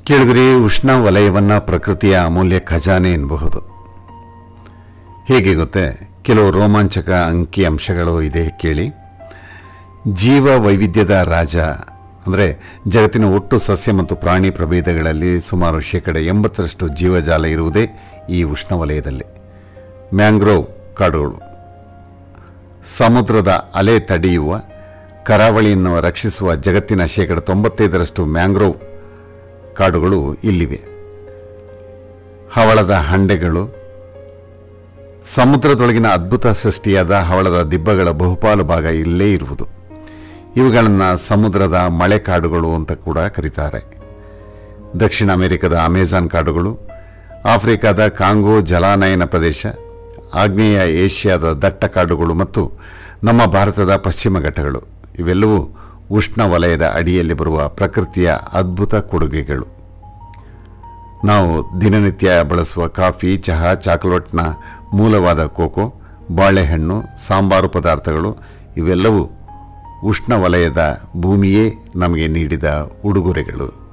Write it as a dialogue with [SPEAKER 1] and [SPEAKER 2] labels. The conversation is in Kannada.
[SPEAKER 1] ಕೇಳಿದ್ರೆ ಉಷ್ಣ ವಲಯವನ್ನ ಪ್ರಕೃತಿಯ ಅಮೂಲ್ಯ ಖಜಾನೆ ಎನ್ನಬಹುದು ಹೇಗೆ ಗೊತ್ತೇ ಕೆಲವು ರೋಮಾಂಚಕ ಅಂಕಿ ಅಂಶಗಳು ಇದೆ ಕೇಳಿ ಜೀವ ವೈವಿಧ್ಯದ ರಾಜ ಅಂದರೆ ಜಗತ್ತಿನ ಒಟ್ಟು ಸಸ್ಯ ಮತ್ತು ಪ್ರಾಣಿ ಪ್ರಭೇದಗಳಲ್ಲಿ ಸುಮಾರು ಶೇಕಡ ಎಂಬತ್ತರಷ್ಟು ಜೀವಜಾಲ ಇರುವುದೇ ಈ ಉಷ್ಣವಲಯದಲ್ಲಿ ಮ್ಯಾಂಗ್ರೋವ್ ಕಾಡುಗಳು ಸಮುದ್ರದ ಅಲೆ ತಡೆಯುವ ಕರಾವಳಿಯನ್ನು ರಕ್ಷಿಸುವ ಜಗತ್ತಿನ ಶೇಕಡ ತೊಂಬತ್ತೈದರಷ್ಟು ಮ್ಯಾಂಗ್ರೋವ್ ಕಾಡುಗಳು ಇಲ್ಲಿವೆ ಹವಳದ ಹಂಡೆಗಳು ಸಮುದ್ರದೊಳಗಿನ ಅದ್ಭುತ ಸೃಷ್ಟಿಯಾದ ಹವಳದ ದಿಬ್ಬಗಳ ಬಹುಪಾಲು ಭಾಗ ಇಲ್ಲೇ ಇರುವುದು ಇವುಗಳನ್ನು ಸಮುದ್ರದ ಮಳೆ ಕಾಡುಗಳು ಅಂತ ಕೂಡ ಕರೀತಾರೆ ದಕ್ಷಿಣ ಅಮೆರಿಕದ ಅಮೆಜಾನ್ ಕಾಡುಗಳು ಆಫ್ರಿಕಾದ ಕಾಂಗೋ ಜಲಾನಯನ ಪ್ರದೇಶ ಆಗ್ನೇಯ ಏಷ್ಯಾದ ದಟ್ಟ ಕಾಡುಗಳು ಮತ್ತು ನಮ್ಮ ಭಾರತದ ಪಶ್ಚಿಮ ಘಟ್ಟಗಳು ಇವೆಲ್ಲವೂ ಉಷ್ಣ ವಲಯದ ಅಡಿಯಲ್ಲಿ ಬರುವ ಪ್ರಕೃತಿಯ ಅದ್ಭುತ ಕೊಡುಗೆಗಳು ನಾವು ದಿನನಿತ್ಯ ಬಳಸುವ ಕಾಫಿ ಚಹಾ ಚಾಕೊಲೇಟ್ನ ಮೂಲವಾದ ಕೋಕೋ ಬಾಳೆಹಣ್ಣು ಸಾಂಬಾರು ಪದಾರ್ಥಗಳು ಇವೆಲ್ಲವೂ ಉಷ್ಣ ವಲಯದ ಭೂಮಿಯೇ ನಮಗೆ ನೀಡಿದ ಉಡುಗೊರೆಗಳು